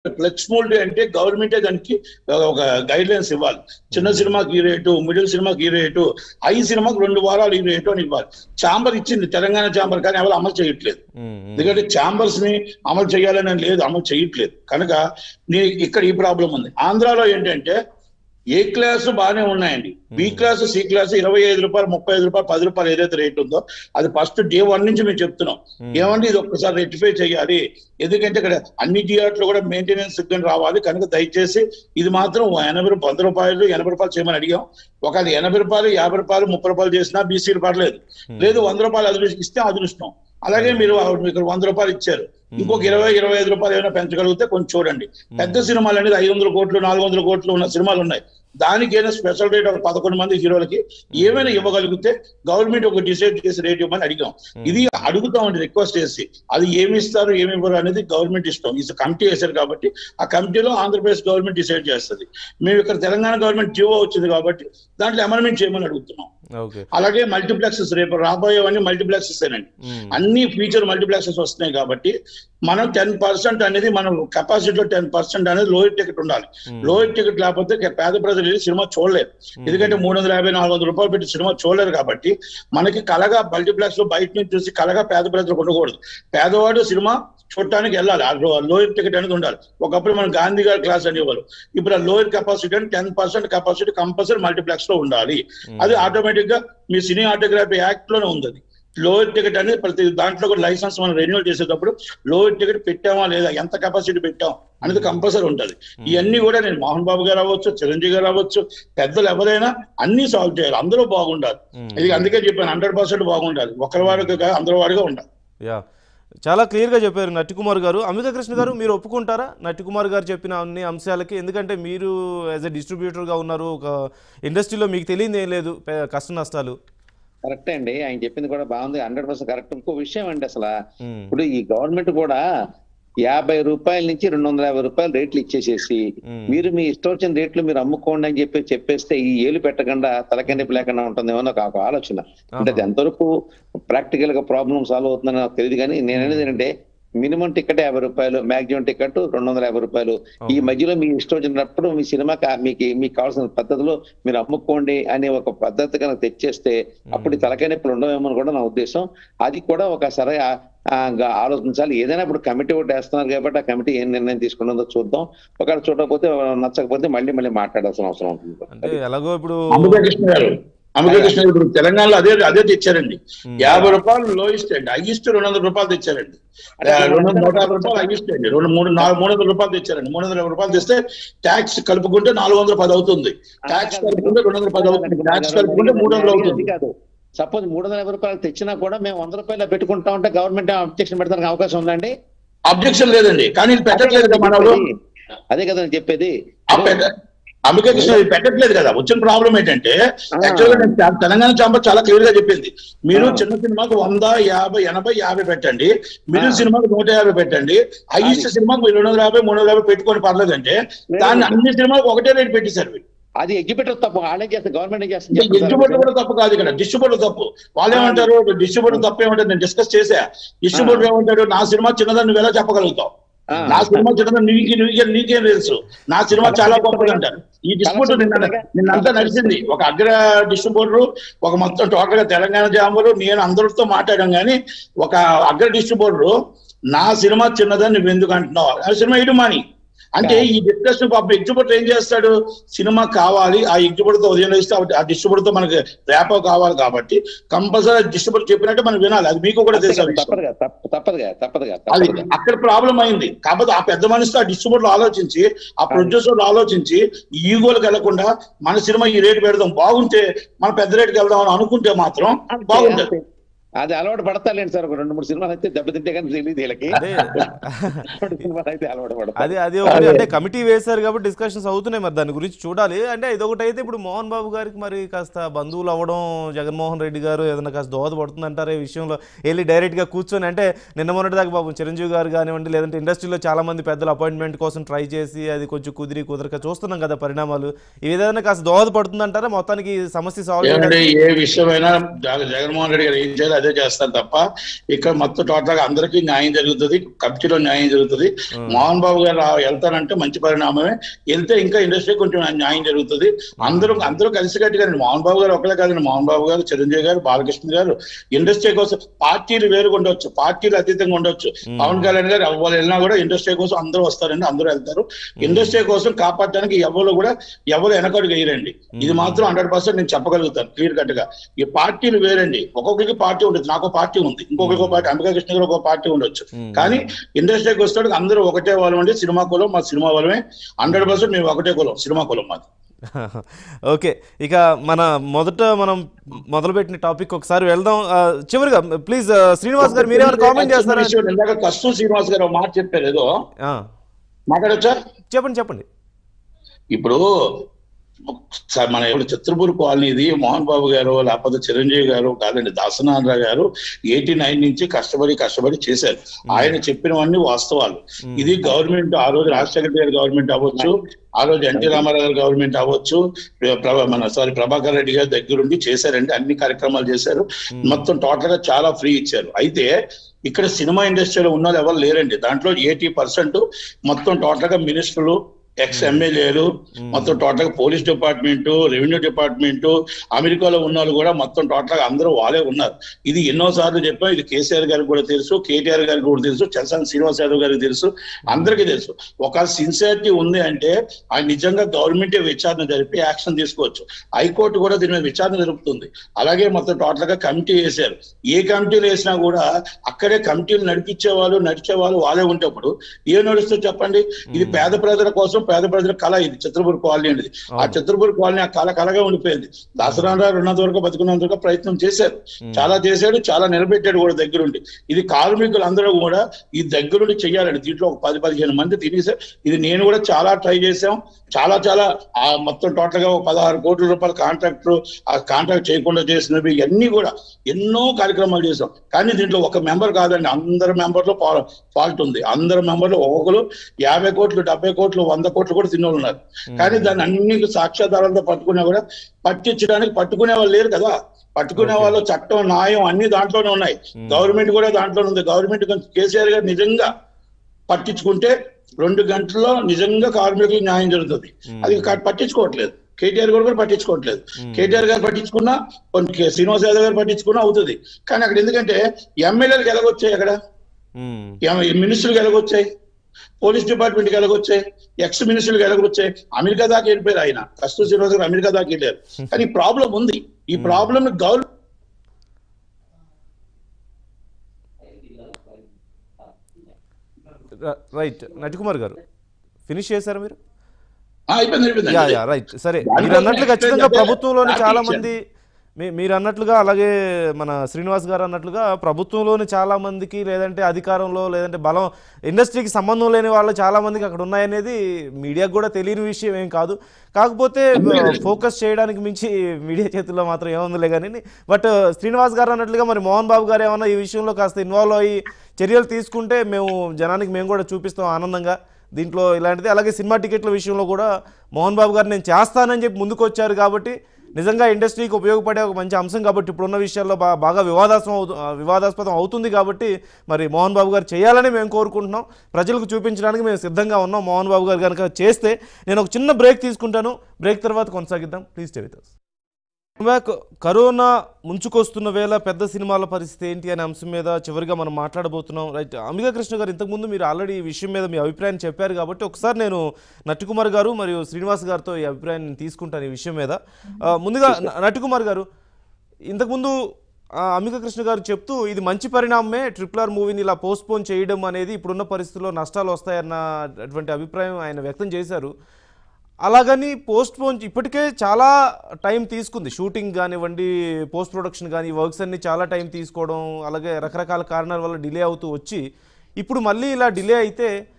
Flex mould అంటే గవర్నమెంటే దానికి ఒక గైడ్ లైన్స్ ఇవ్వాలి చిన్న సినిమాకి ఈ రేటు మిడిల్ సినిమాకి ఈ రేటు ఐ సినిమాకి రెండు వారాలు ఈ రేటు అని ఇవ్వాలి ఛాంబర్ ఇచ్చింది తెలంగాణ ఛాంబర్ కానీ ఎవరు అమలు చేయట్లేదు ఉమ్, ఉమ్. ఎందుకంటే ఛాంబర్స్ ని అమలు చేయాలని లేదు అమలు చేయట్లేదు కనుక నీ ఇక్కడ ఈ ప్రాబ్లం ఉంది ఆంధ్రాలో ఏంటంటే ఏ క్లాస్ బాగానే ఉన్నాయండి బి క్లాస్ సి క్లాస్ ఇరవై ఐదు రూపాయలు ముప్పై ఐదు రూపాయలు పది రూపాయలు ఏదైతే రేట్ ఉందో అది ఫస్ట్ డే వన్ నుంచి మేము చెప్తున్నాం ఉమ్. ఏమంటే ఇది ఒక్కసారి రెక్టిఫై చేయాలి ఎందుకంటే ఇక్కడ అన్ని థియేటర్లు కూడా మెయింటెనెన్స్ సిగ్గని రావాలి కనుక దయచేసి ఇది మాత్రం ఎనభై రూపాయలు వంద రూపాయలు ఎనభై రూపాయలు చేయమని అడిగాం ఒకవేళ ఎనభై రూపాయలు యాభై రూపాయలు ముప్పై రూపాయలు చేసినా బీసీలు పర్లేదు లేదు వంద రూపాయలు అదృష్టం ఇస్తే అదృష్టం అలాగే మీరు ఇక్కడ వంద రూపాయలు ఇచ్చారు ఇంకొక ఇరవై ఇరవై ఐదు రూపాయలు ఏమైనా పెంచగలిగితే కొంచెం చూడండి పెద్ద సినిమాలు అనేది ఐదు వందల కోట్లు నాలుగు వందల కోట్లు ఉన్న సినిమాలు ఉన్నాయి దానికైనా స్పెషల్ రేట్ ఒక పదకొండు మంది హీరోలకి ఏమైనా ఇవ్వగలిగితే గవర్నమెంట్ ఒక డిసైడ్ చేసి రేట్ ఇవ్వమని అడిగాం ఇది అడుగుతామండి రిక్వెస్ట్ చేసి అది ఏమి ఇస్తారు ఏమి ఇవ్వరు అనేది గవర్నమెంట్ ఇష్టం ఈ కమిటీ వేశారు కాబట్టి ఆ కమిటీలో ఆంధ్రప్రదేశ్ గవర్నమెంట్ డిసైడ్ చేస్తుంది మేము ఇక్కడ తెలంగాణ గవర్నమెంట్ జీవో వచ్చింది కాబట్టి దాంట్లో అమెండ్మెంట్ చేయమని అడుగుతున్నాం ఓకే అలాగే మల్టీప్లెక్సెస్ రేపు రాబోయేవన్నీ మల్టీప్లెక్సెస్ ఏనండి ఉమ్, అన్ని ఫీచర్ మల్టీప్లెక్సెస్ వస్తున్నాయి కాబట్టి మనం టెన్ పర్సెంట్ అనేది మనం కెపాసిటీలో టెన్ పర్సెంట్ అనేది లోయర్ టికెట్ ఉండాలి ఉమ్. లోయర్ టికెట్ లేకపోతే పేద ప్రజలు వెళ్ళి సినిమా చూడలేరు ఎందుకంటే మూడు వందల యాభై నాలుగు వందల రూపాయలు పెట్టి సినిమా చూడలేరు కాబట్టి మనకి కలగా మల్టీప్లెక్స్ లో బయట నుంచి చూసి కలగా పేద ప్రజలకు ఉండకూడదు పేదవాడు సినిమా చూడటానికి వెళ్ళాలి ఆ లోయర్ టికెట్ అనేది ఉండాలి ఒకప్పుడు మనం గాంధీ గారి క్లాస్ అనేవారు ఇప్పుడు ఆ లోయర్ కెపాసిటీ అంటే ten percent capacity compulsory multiplex లో ఉండాలి అది ఆటోమేటిక్ గా మీ సినీ ఆటోగ్రఫీ యాక్ట్ లోనే ఉంది అది లోయర్ టికెట్ అనేది ప్రతి దాంట్లో కూడా లైసెన్స్ మనం రెన్యూల్ చేసేటప్పుడు లోయర్ టికెట్ పెట్టామా లేదా ఎంత కెపాసిటీ పెట్టాం అనేది కంపల్సరీ ఉంటది ఇవన్నీ కూడా నేను మోహన్ బాబు గారు అవ్వచ్చు చిరంజీవి గారు అవ్వచ్చు పెద్దలు ఎవరైనా అన్ని సాల్వ్ చేయాలి అందరూ బాగుండాలి ఉమ్. ఇది అందుకే చెప్పాను హండ్రెడ్ పర్సెంట్ బాగుండాలి ఒకరి వాడికి కాదు అందరి వాడిగా ఉండాలి యా చాలా క్లియర్గా చెప్పారు నట్టికుమార్ గారు అమిత కృష్ణ గారు మీరు ఒప్పుకుంటారా నట్టికుమార్ గారు చెప్పిన అన్ని అంశాలకి ఎందుకంటే మీరు యాజ్ ఎ డిస్ట్రిబ్యూటర్గా ఉన్నారు ఒక ఇండస్ట్రీలో మీకు తెలియదు ఏం లేదు పె- కష్ట నష్టాలు కరెక్ట్ అండి ఆయన చెప్పింది కూడా బాగుంది హండ్రెడ్ పర్సెంట్ కరెక్ట్ ఇంకో విషయం అండి అసలు ఉమ్, ఇప్పుడు ఈ గవర్నమెంట్ కూడా యాభై రూపాయల నుంచి రెండు వందల యాభై రూపాయలు రేట్లు ఇచ్చేసేసి ఉమ్, మీరు మీ ఇష్టం వచ్చిన రేట్లు మీరు అమ్ముకోండి అని చెప్పి చెప్పేస్తే ఈ ఏలు పెట్టకుండా తలకెండిపి లేకుండా ఉంటుందేమో నాకు ఒక ఆలోచన అంటే అది ఎంతవరకు ప్రాక్టికల్ గా ప్రాబ్లం సాల్వ్ అవుతుందని నాకు తెలియదు కానీ నేను అనేది ఏంటంటే మినిమం టికెట్ యాభై రూపాయలు మాక్సిమం టికెట్ రెండు వందల యాభై రూపాయలు ఈ అవును. మధ్యలో మీ ఇష్టం వచ్చినప్పుడు మీ సినిమా మీకు మీకు కావాల్సిన పద్ధతిలో మీరు అమ్ముకోండి అనే ఒక పద్ధతి కనుక తెచ్చేస్తే అప్పుడు ఈ తలకాయ నొప్పులు ఉండవేమో అని కూడా నా ఉద్దేశం అది కూడా ఒక సరే ఆ- ఆ గా- ఆలోచించాలి ఏదైనా ఇప్పుడు కమిటీ ఒకటి వేస్తున్నారు కాబట్టి ఆ కమిటీ ఏం నిర్ణయం తీసుకున్నదో చూద్దాం ఒకవేళ చూడకపోతే నచ్చకపోతే మళ్ళీ మళ్ళీ మాట్లాడాల్సిన అవసరం అంటే ఉంటుంది ఎలాగో ఇప్పుడు అమృతకృష్ణ గారు అమృతకృష్ణ గారు ఇప్పుడు తెలంగాణలో అదే అదే తెచ్చారండి ఉమ్, యాభై రూపాయలు లోయిస్ట్ అండి హైయెస్ట్ రెండు వందల రూపాయలు తెచ్చారండి ఆ, రెండు వందల నూట యాభై రూపాయలు హైయెస్ట్ అండి రెండు మూడు నాలుగు మూడు వందల రూపాయలు తెచ్చారండి మూడు వందల యాభై రూపాయలు తెస్తే ట్యాక్స్ కలుపుకుంటే నాలుగు వందల పది అవుతుంది ట్యాక్స్ కలుపుకుంటే రెండు వందల పది అవుతుంది ట్యాక్స్ కలుపుకుంటే మూడు వందలు అవుతుంది కాదు సపోజ్ మూడు వందల యాభై రూపాయలు తెచ్చినా కూడా మేము వంద రూపాయలు పెట్టుకుంటా ఉంటే గవర్నమెంట్ అబ్జెక్షన్ పెడతానికి అవకాశం ఉందండి అబ్జెక్షన్ లేదండి కానీ ఇది పెట్టట్లేదు కదా మన వాళ్ళు అదే కదా నేను చెప్పేది ఆ పెట్ట- అంబికా కృష్ణ ఇది పెట్టట్లేదు కదా వచ్చిన ప్రాబ్లం ఏంటంటే యాక్చువల్గా నేను తె- తెలంగాణ చాంబర్ చాలా క్లియర్ గా చెప్పింది మీరు ఆ. చిన్న సినిమాకు వంద యాభై ఎనభై యాభై పెట్టండి మిడిల్ ఆ. సినిమాకు నూట యాభై పెట్టండి హైయెస్ట్ సినిమాకు మీరు రెండు వందల యాభై మూడు వందల యాభై పెట్టుకొని పర్లేదంటే దాన్ని అన్ని సినిమాలకు ఒకటే రేట్ పెట్టేశారు వీళ్ళు. అది ఎగ్జిబిటర్ తప్పు వాళ్ళేం చేస్తారు గవర్నమెంట్ ఏం చేస్తుంది ఇంకా డిస్ట్రిబ్యూటర్ కూడా తప్పు కాదు ఇక్కడ డిస్ట్రిబ్యూటర్ తప్పు వాళ్ళు ఏమంటారు డిస్ట్రిబ్యూటర్ తప్పు ఏమంటారు నేను డిస్కస్ చేసా డిస్ట్రిబ్యూటర్ ఏమంటాడు నా సినిమా చిన్నదని నువ్వు ఎలా చెప్పగలుగుతావు ఆ. నా సినిమా చిన్నదని నీకు నీకే నీకేం తెలుసు నా సినిమా చాలా గొప్పది అంటారు ఈ డిస్ట్రిబ్యూటర్ నిన్న నిన్నంతా నడిచింది ఒక అగ్ర డిస్ట్రిబ్యూటర్ ఒక మొత్తం టోటల్ గా తెలంగాణ జాంబరు నేను అందరితో మాట్లాడాం కానీ ఒక అగ్ర డిస్ట్రిబ్యూటర్ నా సినిమా చిన్నదని నువ్వు ఎందుకు అంటున్నావు ఆ సినిమా ఇటు మాని అంటే ఈ డిస్కషన్ పాప ఎగ్జిబిటర్ ఏం చేస్తాడు సినిమా కావాలి ఆ ఎగ్జిబిటర్ తో ఉదయం ఇస్తే ఆ డిస్ట్రిబ్యూటర్ తో మనకి ర్యాపో కావాలి కాబట్టి కంపల్సరీ డిస్ట్రిబ్యూటర్ చెప్పినట్టు మనం వినాలి అది మీకు కూడా తెలుసు ఆ విషయం. తప్పదుగా తప్ప- తప్పదుగా తప్పదుగా అది తప్పదుగా అక్కడ ప్రాబ్లం అయింది కాకపోతే ఆ పెద్ద మనిషితో ఆ డిస్ట్రిబ్యూటర్ ఆలోచించి ఆ ప్రొడ్యూసర్ ఆలోచించి ఈగోలకు వెళ్లకుండా మన సినిమా ఈ రేటు పెడదాం బాగుంటే మన పెద్ద రేటుకి వెళ్దాం అని అనుకుంటే మాత్రం బాగుంటది అది అలవాటు పడతాలేండి సార్ ఒక రెండు మూడు సినిమాలు అయితే దెబ్బతింటే కానీ తెలియదు వీళ్ళకి అదే రెండు సినిమాలు అయితే అలవాటు పడతారు అది అది ఒకటి అంటే కమిటీ వేశారు కాబట్టి డిస్కషన్స్ అవుతున్నాయి మరి దాని గురించి చూడాలి అంటే ఇదొకటి అయితే ఇప్పుడు మోహన్ బాబు గారికి మరి కాస్త బంధువులు అవ్వడం జగన్మోహన్ రెడ్డి గారు ఏదైనా కాస్త దోహదపడుతుంది అంటారు ఈ విషయంలో వెళ్ళి డైరెక్ట్గా కూర్చొని అంటే నిన్న మొన్నటి దాకా బాబు చిరంజీవి గారు కానివ్వండి లేదంటే ఇండస్ట్రీలో చాలా మంది పెద్దలు అపాయింట్మెంట్ కోసం ట్రై చేసి అది కొంచెం కుదిరి కుదరక చూస్తున్నాం కదా పరిణామాలు ఈ విధంగా కాస్త దోహదపడుతుంది అంటారా మొత్తానికి ఈ సమస్య సాల్వ్ ఏమంటే ఏ విషయమైనా జగ- జగన్మోహన్ రెడ్డి గారు ఏం చేయాలి అదే చేస్తాను తప్ప ఇక్కడ మొత్తం టోటల్ గా అందరికీ న్యాయం జరుగుతుంది కమిటీలో న్యాయం జరుగుతుంది మోహన్ బాబు గారు రా- వెళ్తారంటే మంచి పరిణామమే వెళ్తే ఇంకా ఇండస్ట్రీ కొంచెం న్యాయం జరుగుతుంది అందరూ అందరూ కలిసికట్టుగా మోహన్ బాబు గారు ఒకరే కాదండి మోహన్ బాబు గారు చిరంజీవి గారు బాలకృష్ణ గారు ఇండస్ట్రీ కోసం పార్టీలు వేరుగా ఉండొచ్చు పార్టీలు అతీతంగా ఉండొచ్చు పవన్ కళ్యాణ్ గారు ఎవరు వెళ్ళినా కూడా ఇండస్ట్రీ కోసం అందరూ వస్తారండి అందరూ వెళ్తారు ఇండస్ట్రీ కోసం కాపాడడానికి ఎవరు కూడా ఎవరు వెనకడుగు వేయరండి ఇది మాత్రం హండ్రెడ్ పర్సెంట్ నేను చెప్పగలుగుతాను క్లియర్ కట్ గా ఈ పార్టీలు వేరండి ఒక్కొక్కరికి పార్టీ ఉంటుంది నాకు ఒక పార్టీ ఉంది ఇంకొకరికి ఒక పార్టీ అంబికా కృష్ణ గారు ఒక పార్టీ ఉండొచ్చు కానీ ఇండస్ట్రీకి వస్తాడు అందరూ ఒకటే వాళ్ళం అండి సినిమా కులం మా సినిమా వాళ్ళమే హండ్రెడ్ పర్సెంట్ మేము ఒకటే కులం సినిమా కులం మాది ఓకే ఇక మన మొదట మనం మొదలుపెట్టిన టాపిక్ ఒకసారి వెళ్దాం ఆ, చివరిగా ప్లీజ్ శ్రీనివాస్ గారు మీరేమైనా కామెంట్ చేస్తారా ఇందాక కస్తూర్ శ్రీనివాస్ గారు ఒక మాట చెప్పారు ఏదో ఆ, మాట్లాడొచ్చా చెప్పండి చెప్పండి ఇప్పుడు స- మన ఇప్పుడు చిత్రపూర్ కాలనీది మోహన్ బాబు గారు లేకపోతే చిరంజీవి గారు కాదండి దాసనారాయణ గారు ఎయిటీ నైన్ నుంచి కష్టపడి కష్టపడి చేశారు ఆయన చెప్పినవన్నీ వాస్తవాలు ఇది గవర్నమెంట్ ఆ రోజు రాజశేఖర గారి గవర్నమెంట్ అవ్వచ్చు ఆ రోజు ఎన్టీ రామారావు గారి గవర్నమెంట్ అవ్వచ్చు ప్ర- ప్రభ- మన సారీ ప్రభాకర్ రెడ్డి గారి దగ్గరుండి చేశారండి అన్ని కార్యక్రమాలు చేశారు మొత్తం టోటల్ గా చాలా ఫ్రీ ఇచ్చారు అయితే ఇక్కడ సినిమా ఇండస్ట్రీలో ఉన్న వాళ్ళు ఎవరు లేరండి దాంట్లో ఎయిటీ పర్సెంట్ మొత్తం టోటల్ గా మినిస్టర్లు ఎక్స్ ఎమ్మెల్యేలు మొత్తం టోటల్ గా పోలీస్ డిపార్ట్మెంట్ రెవెన్యూ డిపార్ట్మెంట్ అమెరికాలో ఉన్న వాళ్ళు కూడా మొత్తం టోటల్ గా అందరూ వాళ్ళే ఉన్నారు ఇది ఎన్నో సార్లు చెప్పాం ఇది కేసీఆర్ గారికి కూడా తెలుసు కేటీఆర్ గారికి కూడా తెలుసు చలసాని శ్రీనివాస్ యాదవ్ గారికి తెలుసు అందరికీ తెలుసు ఒక సిన్సియారిటీ ఉంది అంటే ఆయన నిజంగా గవర్నమెంట్ విచారణ జరిపి యాక్షన్ తీసుకోవచ్చు హైకోర్టు కూడా దీని మీద విచారణ జరుపుతుంది అలాగే మొత్తం టోటల్ గా కమిటీ వేశారు ఏ కమిటీలు వేసినా కూడా అక్కడే కమిటీలు నడిపించే వాళ్ళు నడిచే వాళ్ళు వాళ్ళే ఉంటప్పుడు ఏం నడుస్తుంది చెప్పండి ఇది పేద ప్రజల కోసం పేద ప్రజల కళ ఇది చిత్రపూర్ కాలనీ అనేది ఆ చిత్రపూర్ కాలనీ ఆ కళ కళగా ఉండిపోయింది దసరారావు ఉన్నంత వరకు బతుకున్నంత వరకు ప్రయత్నం చేశారు చాలా చేశాడు చాలా నిలబెట్టాడు కూడా దగ్గరుండి ఇది కార్మికులు అందరూ కూడా ఈ దగ్గరుండి చెయ్యాలండి దీంట్లో ఒక పది పదిహేను మంది తినేసారు ఇది నేను కూడా చాలా ట్రై చేశాం చాలా చాలా ఆ మొత్తం టోటల్ గా ఒక పదహారు కోట్ల రూపాయల కాంట్రాక్టర్ ఆ కాంట్రాక్ట్ చేయకుండా చేసినవి ఇవన్నీ కూడా ఎన్నో కార్యక్రమాలు చేశాం కానీ దీంట్లో ఒక మెంబర్ కాదండి అందరు మెంబర్లో ఫాల్ట్ ఉంది అందరు మెంబర్లు ఒక్కొక్కరు యాభై కోట్లు డెబ్బై కోట్లు వంద కోట్లు కూడా తిన్నోళ్ళు ఉన్నారు కానీ దాన్ని అన్ని సాక్ష్యాధారాలతో పట్టుకున్నా కూడా పట్టించడానికి పట్టుకునే వాళ్ళు లేరు కదా పట్టుకునే వాళ్ళు చట్టం న్యాయం అన్ని దాంట్లోనే ఉన్నాయి గవర్నమెంట్ కూడా దాంట్లోనే ఉంది గవర్నమెంట్ కొంచెం కేసీఆర్ గారు నిజంగా పట్టించుకుంటే రెండు గంటల్లో నిజంగా కార్మికులకు న్యాయం జరుగుతుంది అది కా- పట్టించుకోవట్లేదు కేటీఆర్ గారు కూడా పట్టించుకోవట్లేదు కేటీఆర్ గారు పట్టించుకున్నా కొన్ని కే- శ్రీనివాస్ యాదవ్ గారు పట్టించుకున్నా అవుతుంది కానీ అక్కడ ఎందుకంటే ఎమ్మెల్యేలకు ఎలాగొచ్చాయి అక్కడ ఉమ్, మినిస్టర్లకు ఎలాగొచ్చాయి పోలీస్ డిపార్ట్మెంట్కి ఎలాగొచ్చాయి ఎక్స్ మినిస్టర్లకు ఎలాగొచ్చాయి అమెరికా దాకా వెళ్ళిపోయారు ఆయన కస్తూర్ శ్రీనివాస్ గారు అమెరికా దాకా వెళ్ళారు కానీ ప్రాబ్లం ఉంది ఈ ప్రాబ్లం గవర్నమెంట్ ర- రైట్ నటికుమార్ గారు ఫినిష్ చేశారా మీరు అయిపోయింది అయిపోయింది యా అంతే. యా రైట్ సరే దాంట్లో మీరు అన్నట్లు next ఖచ్చితంగా ఏంటంటే ప్రభుత్వంలోని పార్టీ చాలా ఇచ్చారు. మంది మీ- మీరు అన్నట్లుగా అలాగే మన శ్రీనివాస్ గారు అన్నట్లుగా ప్రభుత్వంలోని చాలా మందికి లేదంటే అధికారంలో లేదంటే బలం ఇండస్ట్రీకి సంబంధం లేని వాళ్ళు చాలా మందికి అక్కడ ఉన్నాయనేది మీడియాకు కూడా తెలియని విషయం ఏం కాదు కాకపోతే ఫోకస్ చేయడానికి మించి మీడియా చేతుల్లో మాత్రం ఏముందిలే కానీ బట్ శ్రీనివాస్ గారు అన్నట్లుగా మరి మోహన్ బాబు గారు ఏమన్నా ఈ విషయంలో కాస్త ఇన్వాల్వ్ అయ్యి చర్యలు తీసుకుంటే మేము జనానికి మేము కూడా చూపిస్తాం ఆనందంగా దీంట్లో ఇలాంటిది అలాగే సినిమా టికెట్ల విషయంలో కూడా మోహన్ బాబు గారు నేను చేస్తానని చెప్పి ముందుకు వచ్చారు కాబట్టి నిజంగా ఇండస్ట్రీకి ఉపయోగపడే ఒక మంచి అంశం కాబట్టి ఇప్పుడున్న విషయాల్లో బా బాగా వివాదాస్పదం అవుతు ఆ, వివాదాస్పదం అవుతుంది కాబట్టి మరి మోహన్ బాబు గారు చేయాలని మేము కోరుకుంటున్నాం ప్రజలకు చూపించడానికి మేము సిద్ధంగా ఉన్నాం మోహన్ బాబు గారు కనుక చేస్తే నేను ఒక చిన్న బ్రేక్ తీసుకుంటాను బ్రేక్ తర్వాత కొనసాగిద్దాం please stay with us. Back corona ముంచుకొస్తున్న వేళ పెద్ద సినిమాల పరిస్థితి ఏంటి అనే అంశం మీద చివరిగా మనం మాట్లాడబోతున్నాం రైట్ అంబికా కృష్ణ గారు ఇంతకుముందు మీరు ఆల్రెడీ ఈ విషయం మీద మీ అభిప్రాయం చెప్పారు కాబట్టి ఒకసారి నేను నటికుమార్ గారు మరియు శ్రీనివాస్ గారితో ఈ అభిప్రాయం నేను తీసుకుంటాను ఈ విషయం మీద ఆ, ముందుగా న- నటికుమార్ గారు ఇంతకుముందు ఆ, అంబికా కృష్ణ గారు చెప్తూ ఇది మంచి పరిణామమే ట్రిపుల్ ఆర్ మూవీని ఇలా పోస్ట్పోన్ చేయడం అనేది ఇప్పుడున్న పరిస్థితుల్లో నష్టాలు వస్తాయన్న అటువంటి అభిప్రాయం ఆయన వ్యక్తం చేశారు అలాగని పోస్ట్ పోన్ ఇప్పటికే చాలా టైం తీసుకుంది షూటింగ్ కానివ్వండి పోస్ట్ ప్రొడక్షన్ కానీ ఈ వర్క్స్ అన్ని చాలా టైం తీసుకోవడం అలాగే రకరకాల కారణాల వల్ల డిలే అవుతూ వచ్చి ఇప్పుడు మళ్ళీ ఇలా డిలే అయితే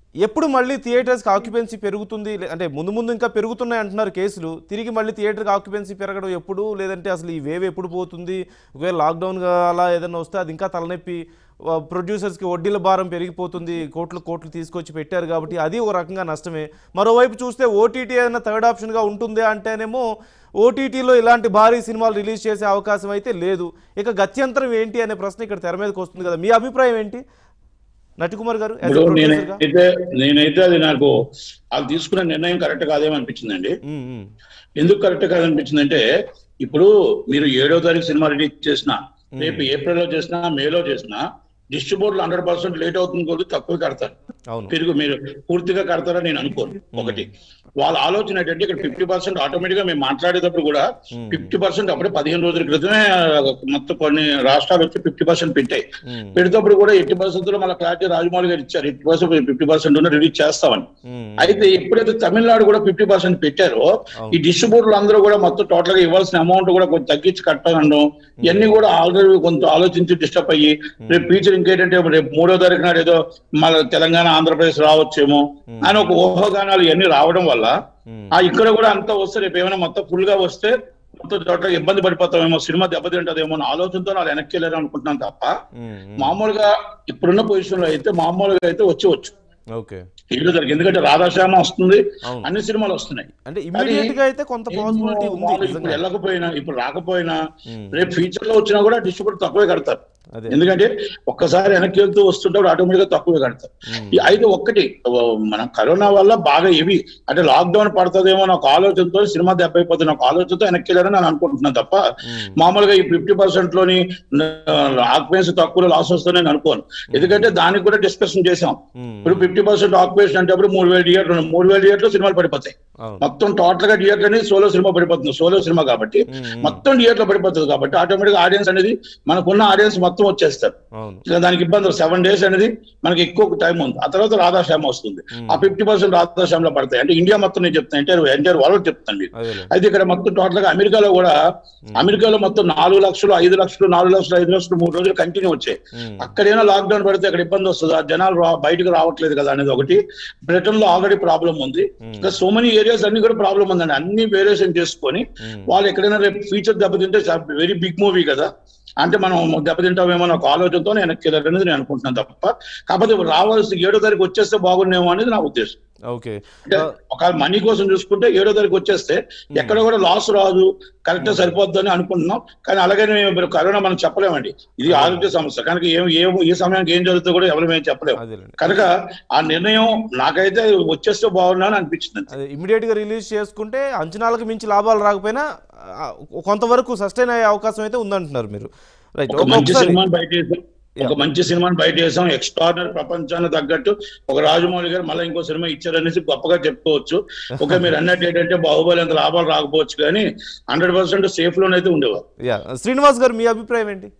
ఎప్పుడు మళ్ళీ థియేటర్స్కి ఆక్యుపెన్సీ పెరుగుతుంది లే- అంటే ముందు ముందు ఇంకా పెరుగుతున్నాయి అంటున్నారు కేసులు తిరిగి మళ్ళీ థియేటర్కి ఆక్యుపెన్సీ పెరగడం ఎప్పుడు లేదంటే అసలు ఈ వేవ్ ఎప్పుడు పోతుంది ఒకవేళ లాక్డౌన్ అలా ఏదైనా వస్తే అది ఇంకా తలనొప్పి ఆ, ప్రొడ్యూసర్స్కి వడ్డీల భారం పెరిగిపోతుంది కోట్లు కోట్లు తీసుకొచ్చి పెట్టారు కాబట్టి అది ఒక రకంగా నష్టమే మరోవైపు చూస్తే ఓటీటీ ఏదైనా థర్డ్ ఆప్షన్గా ఉంటుంది అంటేనేమో ఓటీటీలో ఇలాంటి భారీ సినిమాలు రిలీజ్ చేసే అవకాశం అయితే లేదు ఇక గత్యంతరం ఏంటి అనే ప్రశ్న ఇక్కడ తెర మీదకి వస్తుంది కదా మీ అభిప్రాయం ఏంటి నటికుమార్ గారు as a ఇప్పుడు producer గా? నేనైతే నేనైతే అది నాకు అది తీసుకున్న నిర్ణయం కరెక్ట్ కాదేమో అనిపించిందండి ఉమ్, ఉమ్, ఎందుకు కరెక్ట్ కాదనిపించింది అంటే ఇప్పుడు మీరు ఏడో తారీఖు సినిమా రిలీజ్ చేసిన రేపు ఏప్రిల్ లో చేసినా మేలో చేసినా డిస్ట్రిబ్యూటర్లు హండ్రెడ్ పర్సెంట్ లేట్ అవుతుంది కొద్ది తక్కువ కడతారు అవును పెరుగు మీరు పూర్తిగా కడతారని నేను అనుకోను ఒకటి వాళ్ళ ఆలోచన ఏంటంటే ఇక్కడ ఫిఫ్టీ పర్సెంట్ ఆటోమేటిక్ గా మేము మాట్లాడేటప్పుడు కూడా ఫిఫ్టీ పర్సెంట్ అప్పుడే పదిహేను రోజుల క్రితమే మొత్తం కొన్ని రాష్ట్రాలు వచ్చి ఫిఫ్టీ పర్సెంట్ పెట్టాయి ఉమ్, పెడేటప్పుడు కూడా ఎట్టి పరిస్థితుల్లో మన క్లారిటీ రాజమౌళి గారు ఇచ్చారు ఎట్టి పర్సెంట్ ఫిఫ్టీ పర్సెంట్ ఉన్న రిలీజ్ చేస్తామని ఉమ్, అయితే ఎప్పుడైతే తమిళనాడు కూడా ఫిఫ్టీ పర్సెంట్ పెట్టారో అవును. ఈ డిస్ట్రిబ్యూటర్లు అందరూ కూడా మొత్తం టోటల్ గా ఇవ్వాల్సిన అమౌంట్ కూడా కొంచెం తగ్గించి కట్టాలనడం ఇవన్నీ కూడా ఆల్రెడీ కొంత ఆలోచించి డిస్టర్బ్ అయ్యి రేపు ఫ్యూచర్ ఇంకేంటంటే రేపు మూడో తారీఖు నాడు ఏదో మన తెలంగాణ ఆంధ్రప్రదేశ్ రావచ్చేమో అని ఒక ఊహాగానాలు ఇవన్నీ రావడం వల్ల ఉమ్, ఆ ఇక్కడ కూడా అంతా వస్తే రేపు ఏమైనా మొత్తం ఫుల్ గా వస్తే మొత్తం చోట్ల ఇబ్బంది పడిపోతామేమో సినిమా దెబ్బతింటదేమో అనే ఆలోచనతో వాళ్ళు వెనక్కి వెళ్ళారు అనుకుంటున్నాను తప్ప ఉమ్, ఉమ్, మామూలుగా ఇప్పుడున్న పొజిషన్ లో అయితే మామూలుగా అయితే వచ్చి ఓకే ఇల్లు జరిగింది ఎందుకంటే రాధాశ్యామ వస్తుంది అవును. అన్ని సినిమాలు వస్తున్నాయి అంటే ఇమ్మీడియట్ గా అయితే కొంత పాసిబిలిటీ ఉంది వాళ్ళు ఇప్పుడు నిజంగా వెళ్ళకపోయినా ఇప్పుడు రాకపోయినా ఉమ్, రేపు ఫ్యూచర్ లో వచ్చినా కూడా డిస్ట్రిబ్యూటర్ తక్కువే కడతారు అదే ఎందుకంటే ఒక్కసారి వెనక్కి వెళ్తూ వస్తుంటే ఆటోమేటిక్ గా తక్కువే కడతారు ఉమ్, ఈ అయితే ఒక్కటి ఓ, మనం కరోనా వల్ల బాగా ఇవి అంటే లాక్డౌన్ పడుతుందేమో నాకు ఆలోచనతో సినిమా దెబ్బైపోతుంది నాకు ఆలోచనతో వెనక్కి వెళ్ళారని నేను అనుకుంటున్నాను తప్ప ఉమ్, మామూలుగా ఈ ఫిఫ్టీ పర్సెంట్ లోని ఆక్యుపెన్సీ తక్కువ లాస్ వస్తుందని నేను అనుకోను ఎందుకంటే దానికి కూడా డిస్కషన్ చేసాం ఉమ్, ఇప్పుడు ఫిఫ్టీ పర్సెంట్ ఆక్యుపేషన్ అంటే అప్పుడు మూడు వేల థియేటర్ మూడు వేల థియేటర్లు సినిమాలు పడిపోతాయి అవును మొత్తం టోటల్ గా థియేటర్ అనేది సోలో సినిమా పడిపోతుంది సోలో సినిమా కాబట్టి ఉమ్, ఉమ్, మొత్తం థియేటర్ లో పడిపోతుంది కాబట్టి ఆటోమేటిక్ ఆడియన్స్ అనేది మనకున్న ఆడియన్స్ మొత్తం వచ్చేస్తారు అవును ఇక దానికి ఇబ్బంది సెవెన్ డేస్ అనేది మనకి ఎక్కువ టైం ఉంది ఆ తర్వాత రాధాశ్యామ వస్తుంది ఆ ఫిఫ్టీ పర్సెంట్ రాధాశ్యామలో పడతాయి అంటే ఇండియా మొత్తం నేను చెప్తాను ఎంటైర్ ఎంటైర్ వరల్డ్ చెప్తాను మీకు అదేలే అయితే ఇక్కడ మొత్తం టోటల్ గా అమెరికాలో కూడా అమెరికాలో మొత్తం నాలుగు లక్షలు ఐదు లక్షలు నాలుగు లక్షలు ఐదు లక్షలు మూడు రోజులు కంటిన్యూ వచ్చాయి ఉమ్, అక్కడైనా లాక్డౌన్ పడితే అక్కడ ఇబ్బంది వస్తుంది ఆ జనాలు రా- బయటకు రావట్లేదు కదా అనేది ఒకటి బ్రిటన్ లో ఆల్రెడీ ప్రాబ్లం ఉంది ఇంకా సో మెనీ ఏరియాస్ అన్ని కూడా ప్రాబ్లం ఉందండి అన్ని వేరియేషన్ చేసుకొని ఉమ్, వాళ్ళు ఎక్కడైనా రేపు ఫ్యూచర్ దెబ్బతింటే వెరీ బిగ్ మూవీ కదా అంటే మనం దెబ్బతింటామేమో అని ఒక ఆలోచనతో నేను అనేది నేను అనుకుంటున్నాను తప్ప కాకపోతే రావాల్సి ఏడో తారీఖు వచ్చేస్తే బాగుండేమో అనేది నా ఉద్దేశం ఓకే అంటే ఒక మనీ కోసం చూసుకుంటే ఏడో తారీఖు వచ్చేస్తే ఎక్కడ కూడా లాస్ రాదు కరెక్ట్ సరిపోద్దని అనుకుంటున్నాం కానీ అలాగని మేము కరోనా మనం చెప్పలేమండి ఇది ఆరోగ్య సమస్య కనుక ఏం ఏం ఏ సమయానికి ఏం జరుగుతుందో కూడా ఎవరు మేము చెప్పలేము అదేలేండి కనుక ఆ నిర్ణయం నాకైతే వచ్చేస్తే బాగున్నాను అనిపించింది అదే ఇమీడియట్ గా రిలీజ్ చేసుకుంటే అంచనాలకు మించి లాభాలు రాకపోయినా ఆ, కొంతవరకు సస్టైన్ అయ్యే అవకాశం అయితే ఉందంటున్నారు మీరు రైట్ ఒక మంచి ఒకసారి సినిమాని బయట వేసాం ఒక మంచి సినిమాని బయట వేసాం ఎక్స్ట్రాడినరీ ప్రపంచానికి తగ్గట్టు ఒక రాజమౌళి గారు మళ్ళీ ఇంకో సినిమా ఇచ్చారనేసి గొప్పగా చెప్పుకోవచ్చు ఓకే మీరు అన్నట్టు ఏంటంటే బాహుబలి అంత లాభాలు రాకపోవచ్చు కానీ హండ్రెడ్ పర్సెంట్ సేఫ్ లోనైతే ఉండేవారు యా శ్రీనివాస్ గారు మీ అభిప్రాయం ఏంటి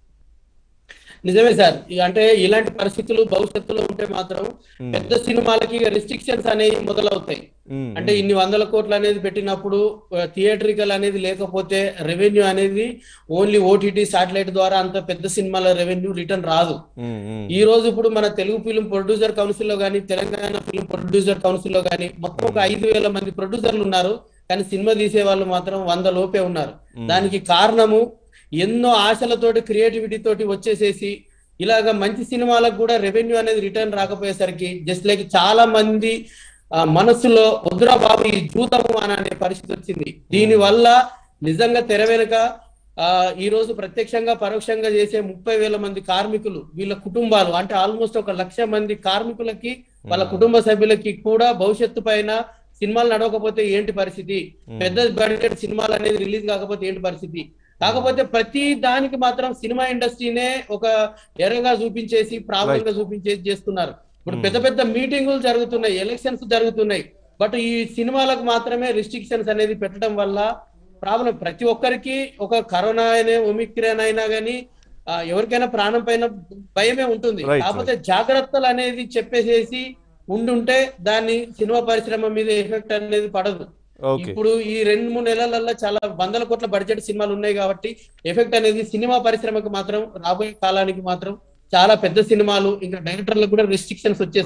నిజమే సార్ ఇక అంటే ఇలాంటి పరిస్థితులు భవిష్యత్తులో ఉంటే మాత్రం Hmm. పెద్ద సినిమాలకి రిస్ట్రిక్షన్స్ అనేవి మొదలవుతాయి ఉమ్, అంటే ఇన్ని వందల కోట్లు అనేది పెట్టినప్పుడు థియేట్రికల్ అనేది లేకపోతే రెవెన్యూ అనేది ఓన్లీ ఓటీటీ సాటిలైట్ ద్వారా అంత పెద్ద సినిమాల రెవెన్యూ రిటర్న్ రాదు ఉమ్, ఉమ్, ఈ రోజు ఇప్పుడు మన తెలుగు ఫిలిం ప్రొడ్యూసర్ కౌన్సిల్ లో కానీ తెలంగాణ ఫిలిం ప్రొడ్యూసర్ కౌన్సిల్ లో కానీ మొత్తం ఒక ఐదు వేల మంది ప్రొడ్యూసర్లు ఉన్నారు కానీ సినిమా తీసే వాళ్ళు మాత్రం వంద లోపే ఉన్నారు దానికి కారణము ఎన్నో ఆశలతోటి క్రియేటివిటీ తోటి వచ్చేసేసి ఇలాగ మంచి సినిమాలకు కూడా రెవెన్యూ అనేది రిటర్న్ రాకపోయేసరికి జస్ట్ లైక్ చాలా మంది ఆ, మనసులో వద్దురా బాబు ఈ జూతము అని అనే పరిస్థితి వచ్చింది దీని వల్ల నిజంగా తెర వెనుక ఆ ఈ రోజు ప్రత్యక్షంగా పరోక్షంగా చేసే ముప్పై వేల మంది కార్మికులు వీళ్ళ కుటుంబాలు అంటే ఆల్మోస్ట్ ఒక లక్ష మంది కార్మికులకి వాళ్ళ కుటుంబ సభ్యులకి కూడా భవిష్యత్తు పైన సినిమాలు నడవకపోతే ఏంటి పరిస్థితి పెద్ద బడ్జెట్ సినిమాలు అనేది రిలీజ్ కాకపోతే ఏంటి పరిస్థితి కాకపోతే ప్రతి దానికి మాత్రం సినిమా ఇండస్ట్రీనే ఒక ఎరగా చూపించేసి ప్రాబ్లం గా చూపించేసి చేస్తున్నారు ఇప్పుడు పెద్ద పెద్ద మీటింగులు జరుగుతున్నాయి ఎలక్షన్స్ జరుగుతున్నాయి బట్ ఈ సినిమాలకు మాత్రమే రిస్ట్రిక్షన్స్ అనేది పెట్టడం వల్ల ప్రాబ్లం ప్రతి ఒక్కరికి ఒక కరోనా అయినా ఒమిక్రాన్ అయినా కానీ ఎవరికైనా ప్రాణం పైన భయమే ఉంటుంది Right, కాకపోతే జాగ్రత్తలు అనేది చెప్పేసేసి ఉండుంటే దాన్ని సినిమా పరిశ్రమ మీద ఎఫెక్ట్ అనేది పడదు ఓకే ఇప్పుడు ఈ రెండు మూడు నెలలలో చాలా వందల కోట్ల బడ్జెట్ సినిమాలు ఉన్నాయి కాబట్టి ఎఫెక్ట్ అనేది సినిమా పరిశ్రమకు మాత్రం రాబోయే కాలానికి మాత్రం చాలా పెద్ద సినిమాలు ఇంకా డైరెక్టర్లకు కూడా రెస్ట్రిక్షన్స్ వచ్చేస్తాయి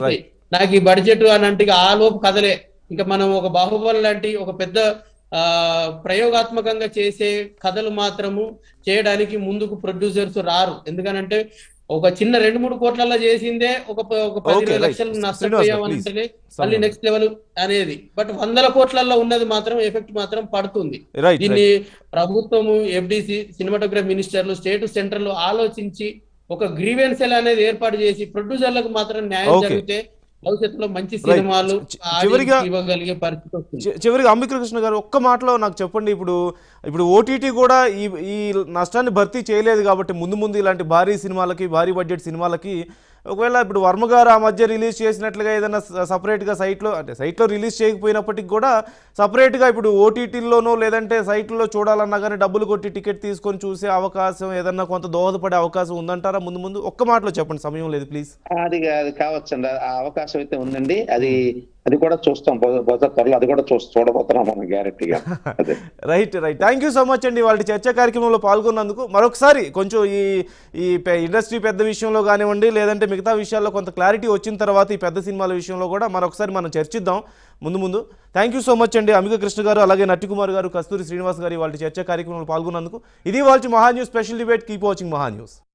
నాకు ఈ బడ్జెట్ అని అంటే ఇక ఆ లోపు కథలే ఇంకా మనం ఒక బాహుబలి లాంటి ఒక పెద్ద ఆ ప్రయోగాత్మకంగా చేసే కథలు మాత్రము చేయడానికి ముందుకు ప్రొడ్యూసర్స్ రారు ఎందుకనంటే ఒక చిన్న రెండు మూడు కోట్లలో చేసిందే ఒక ప- ఒక పది Okay, ఇరవై right. లక్షలు శ్రీనివాస్ గారు, నష్టపోయామంటేనే మళ్ళీ నెక్స్ట్ లెవెల్ అనేది బట్ వందల కోట్లలో ఉన్నది మాత్రం ఎఫెక్ట్ మాత్రం పడుతుంది రైట్ దీన్ని ప్రభుత్వము ఎఫ్డిసి సినిమాటోగ్రఫీ మినిస్టర్లు స్టేట్ సెంటర్లు ఆలోచించి ఒక గ్రీవెన్స్ అనేది ఏర్పాటు చేసి ప్రొడ్యూసర్లకు మాత్రం న్యాయం Okay. జరిగితే భవిష్యత్తులో మంచి Right. సినిమాలు చి- చివరిగా- audience కి ఇవ్వగలిగే పరిస్థితి వస్తుంది చి- చివరిగా అంబికృష్ణ గారు ఒక్క మాటలో నాకు చెప్పండి ఇప్పుడు ఇప్పుడు ఓటీటీ కూడా ఈ ఈ నష్టాన్ని భర్తీ చేయలేదు కాబట్టి ముందు ముందు ఇలాంటి భారీ సినిమాలకి భారీ బడ్జెట్ సినిమాలకి ఒకవేళ ఇప్పుడు వర్మ గారు ఆ మధ్య రిలీజ్ చేసినట్లుగా ఏదైనా స- సపరేట్గా సైట్లో అంటే సైట్లో రిలీజ్ చేయకపోయినప్పటికి కూడా సపరేట్గా ఇప్పుడు ఓటీటీల్లోనో లేదంటే సైట్లో చూడాలన్నా కానీ డబ్బులు కొట్టి టికెట్ తీసుకొని చూసే అవకాశం ఏదన్నా కొంత దోహదపడే అవకాశం ఉందంటారా ముందు ముందు ఒక్క మాటలో చెప్పండి సమయం లేదు ప్లీజ్ అది అది కావచ్చండి ఆ అవకాశం అయితే ఉందండి అది అది కూడా చూస్తాం బహు- బహుశా త్వరలో అది కూడా చూ చూడబోతున్నాం మనం గ్యారెంటీగా అదే right right thank you so much అండి వాళ్ళ చర్చా కార్యక్రమంలో పాల్గొన్నందుకు మరొకసారి కొంచెం ఈ ఈ పె- ఇండస్ట్రీ పెద్ద విషయంలో కానివ్వండి లేదంటే మిగతా విషయాల్లో కొంత క్లారిటీ వచ్చిన తర్వాత ఈ పెద్ద సినిమాల విషయంలో కూడా మరొకసారి మనం చర్చిద్దాం ముందు ముందు థ్యాంక్ యూ సో మచ్ అండి అమిక కృష్ణ గారు అలాగే నట్టికుమార్ గారు కస్తూరి శ్రీనివాస్ గారు వాళ్ళ చర్చా కార్యక్రమంలో పాల్గొన్నందుకు ఇది వాళ్ళ Maha news special debate keep watching Maha news